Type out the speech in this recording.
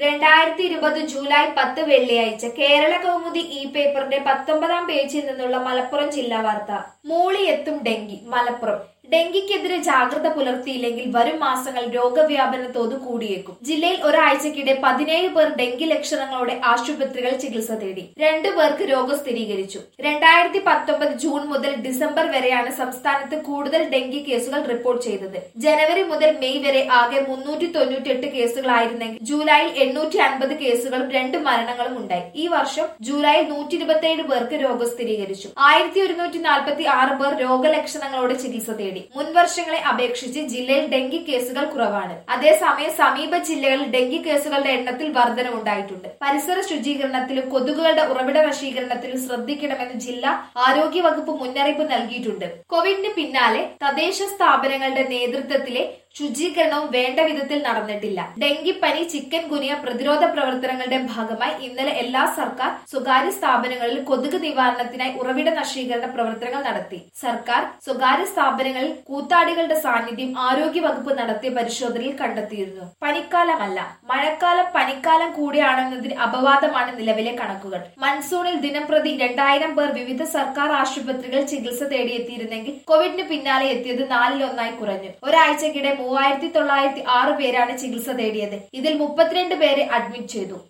രണ്ടായിരത്തി ഇരുപത് ജൂലൈ പത്ത് വെള്ളിയാഴ്ച കേരള കൗമുദി ഇ പേപ്പറിന്റെ പത്തൊമ്പതാം പേജിൽ നിന്നുള്ള മലപ്പുറം ജില്ലാ വാർത്ത മൂളിയെത്തും ഡെങ്കി മലപ്പുറം ഡെങ്കിക്കെതിരെ ജാഗ്രത പുലർത്തിയില്ലെങ്കിൽ വരും മാസങ്ങൾ രോഗവ്യാപന തോത് കൂടിയേക്കും ജില്ലയിൽ ഒരാഴ്ചക്കിടെ പതിനേഴ് പേർ ഡെങ്കി ലക്ഷണങ്ങളോടെ ആശുപത്രികൾ ചികിത്സ തേടി രണ്ടു പേർക്ക് രോഗം സ്ഥിരീകരിച്ചു രണ്ടായിരത്തി പത്തൊമ്പത് ജൂൺ മുതൽ ഡിസംബർ വരെയാണ് സംസ്ഥാനത്ത് കൂടുതൽ ഡെങ്കി കേസുകൾ റിപ്പോർട്ട് ചെയ്തത് ജനുവരി മുതൽ മെയ് വരെ ആകെ മുന്നൂറ്റി തൊണ്ണൂറ്റി കേസുകളായിരുന്നെങ്കിൽ ജൂലൈയിൽ എണ്ണൂറ്റി അൻപത് കേസുകളും രണ്ട് മരണങ്ങളും ഉണ്ടായി ഈ വർഷം ജൂലൈയിൽ നൂറ്റി ഇരുപത്തിയേഴ് പേർക്ക് രോഗം സ്ഥിരീകരിച്ചു ആയിരത്തി ഒരുന്നൂറ്റി നാൽപ്പത്തി ആറ് പേർ രോഗലക്ഷണങ്ങളോടെ ചികിത്സ തേടി മുൻ വർഷങ്ങളെ അപേക്ഷിച്ച് ജില്ലയിൽ ഡെങ്കി കേസുകൾ കുറവാണ് അതേസമയം സമീപ ജില്ലകളിൽ ഡെങ്കി കേസുകളുടെ എണ്ണത്തിൽ വർധനവുണ്ടായിട്ടുണ്ട് പരിസര ശുചീകരണത്തിലും കൊതുകുകളുടെ ഉറവിട വശീകരണത്തിലും ശ്രദ്ധിക്കണമെന്ന് ജില്ലാ ആരോഗ്യ വകുപ്പ് മുന്നറിയിപ്പ് നൽകിയിട്ടുണ്ട് കോവിഡിന് പിന്നാലെ തദ്ദേശ സ്ഥാപനങ്ങളുടെ നേതൃത്വത്തിലെ ശുചീകരണവും വേണ്ട വിധത്തിൽ നടന്നിട്ടില്ല ഡെങ്കിപ്പനി ചിക്കൻ ഗുനിയ പ്രതിരോധ പ്രവർത്തനങ്ങളുടെ ഭാഗമായി ഇന്നലെ എല്ലാ സർക്കാർ സ്വകാര്യ സ്ഥാപനങ്ങളിൽ കൊതുക് നിവാരണത്തിനായി ഉറവിട നശീകരണ പ്രവർത്തനങ്ങൾ നടത്തി സർക്കാർ സ്വകാര്യ സ്ഥാപനങ്ങളിൽ കൂത്താടികളുടെ സാന്നിധ്യം ആരോഗ്യ വകുപ്പ് നടത്തിയ പരിശോധനയിൽ കണ്ടെത്തിയിരുന്നു പനിക്കാലമല്ല മഴക്കാലം പനിക്കാലം കൂടിയാണെന്നതിന് അപവാദമാണ് നിലവിലെ കണക്കുകൾ മൺസൂണിൽ ദിനംപ്രതി രണ്ടായിരം പേർ വിവിധ സർക്കാർ ആശുപത്രികൾ ചികിത്സ തേടിയെത്തിയിരുന്നെങ്കിൽ കോവിഡിന് പിന്നാലെ എത്തിയത് നാലിലൊന്നായി കുറഞ്ഞു ഒരാഴ്ചക്കിടെ മൂവായിരത്തി തൊള്ളായിരത്തി ആറ് പേരാണ് ചികിത്സ തേടിയത് ഇതിൽ മുപ്പത്തിരണ്ട് പേരെ അഡ്മിറ്റ് ചെയ്തു